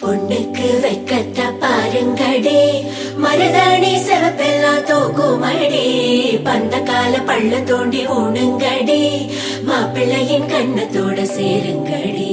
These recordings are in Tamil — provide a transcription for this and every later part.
பொண்ணுக்கு வெக்கத்த பாருங்கடி மருதாணி சிவப்பெல்லாம் தூக்குமடி பந்த கால பள்ள தோண்டி ஊனுங்கடி மாப்பிள்ளையின் கண்ணத்தோட சேருங்கடி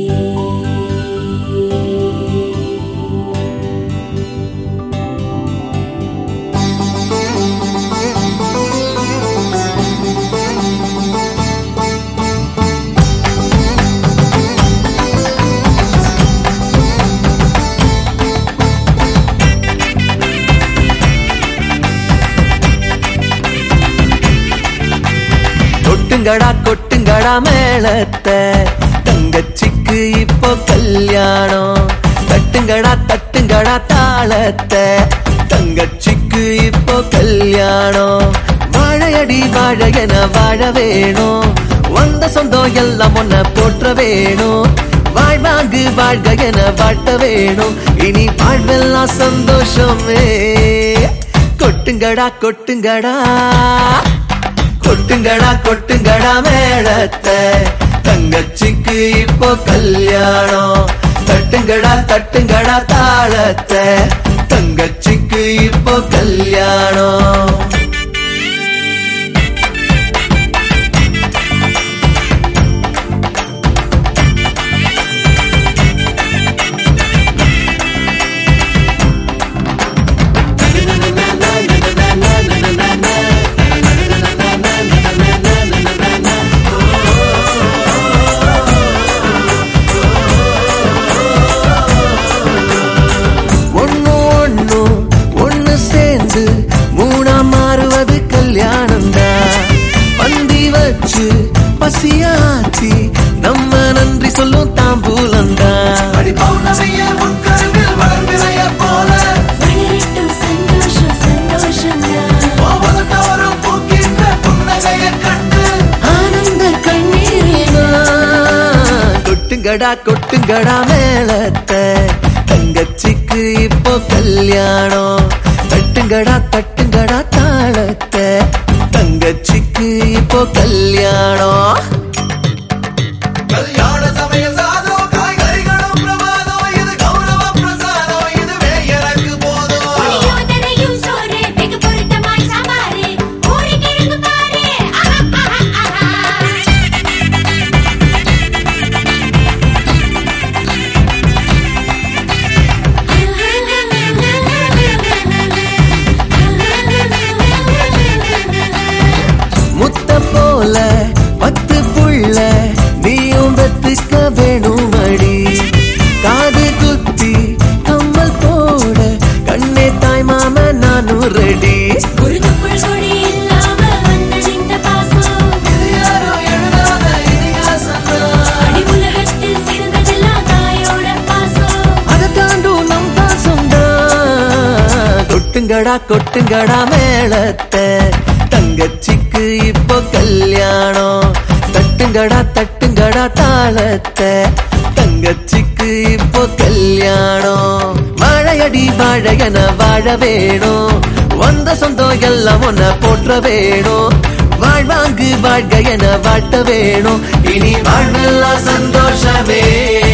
கொட்டுங்கடா கொட்டுங்கடா மேளத்தை தங்கச்சிக்கு இப்போ கல்யாணம் தட்டுங்கடா தட்டுங்கடா தாளத்தை தங்கச்சிக்கு இப்போ கல்யாணம் வாழையடி வாழையன வாழ வேணும் வந்த சொந்தம் எல்லாம் ஒன்ன போற்ற வேணும் வாழ்வாங்கு வாழ்க என வாழ்த்த வேணும் இனி வாழ்வெல்லாம் சந்தோஷமே கொட்டுங்கடா கொட்டுங்கடா கொட்டுங்கடா கொட்டுங்கடா மேளத்தை தங்கச்சிக்கு இப்போ கல்யாணம் தட்டுங்கடா தட்டுங்கடா தாளத்தை தங்கச்சிக்கு இப்போ கல்யாணம் ஒண்ணு ஒண்ணு ஒண்ணு சேர்ந்து மூணா மாறுவது கல்யாணம் தான் பந்தி வச்சு பசியாச்சி நம்ம நன்றி சொல்லும் தாம்பூலம் தான் வளரட்டும் சந்தோஷம் சந்தோஷம் ஆனந்த கண்ணீரேனா கொட்டுங்கடா கொட்டுங்கடா மேளத்தை தங்கச்சிக்கு இப்போ கல்யாணம் தட்டுங்கடா தட்டுங்கடா தாளத்தை தங்கச்சிக்கு இப்போ கல்யாணம் கல்யாண சமய சாதம் காய்கறிகளும் பிரமாதம் இது கௌரவ பிரசாதம் இதுவே எனக்கு போதும் புளியோதரையும் சோறு வெகு பொருத்தமாய் சாம்பாரு ஊறுகிழங்கு பாரு ஆஹா, ஆஹா, ஆஹா. முத்த போல பத்து புள்ள நீயும் வெத்துக்க வேணும் அடி காது குத்தி கம்மல் போட கண்ணே தாய் மாம நானும் ரெடி ஒரு துப்புள் கொடி இல்லாம வந்த இந்த பாசம் இது யாரோ எழுதாத இதிகாசம் அடி உலகத்தில் சிறந்ததெல்லாம் தாயோட பாசம் அதை தாண்டும் நம் பாசம்தான் கொட்டுங்கடா கொட்டுங்கடா மேளத்தை தங்கச்சிக்கு இப்போ கல்யாணம் தட்டுங்கடா தட்டுங்கடா தாளத்தை தங்கச்சிக்கு இப்போ கல்யாணம் வாழையடி வாழையன வாழ வேணும் வந்த சொந்தம் எல்லாம் ஒன்ன போற்ற வேணும் வாழ்வாங்கு வாழ்க என வாழ்த்த வேணும் இனி வாழ்வெல்லாம் சந்தோஷமே